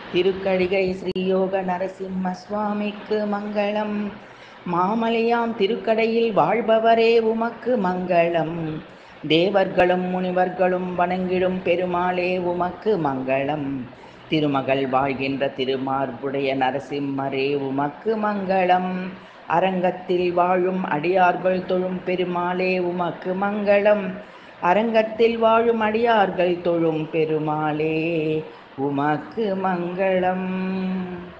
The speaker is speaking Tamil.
திருக்கடிகை ஸ்ரீயோக நரசிம்ம சுவாமிக்கு மங்களம் மாமலையாம் திருக்கடையில் வாழ்பவரே உமக்கு மங்களம் தேவர்களும் முனிவர்களும் வணங்கிடும் பெருமாளே உமக்கு மங்களம் திருமகள் வாழ்கின்ற திருமார்புடைய நரசிம்மரே உமக்கு மங்களம் அரங்கத்தில் வாழும் அடியார்கள் தொழும் பெருமாளே உமக்கு மங்களம் அரங்கத்தில் வாழும் அடியார்கள் தொழும் பெருமாளே உமக்கு மங்களம்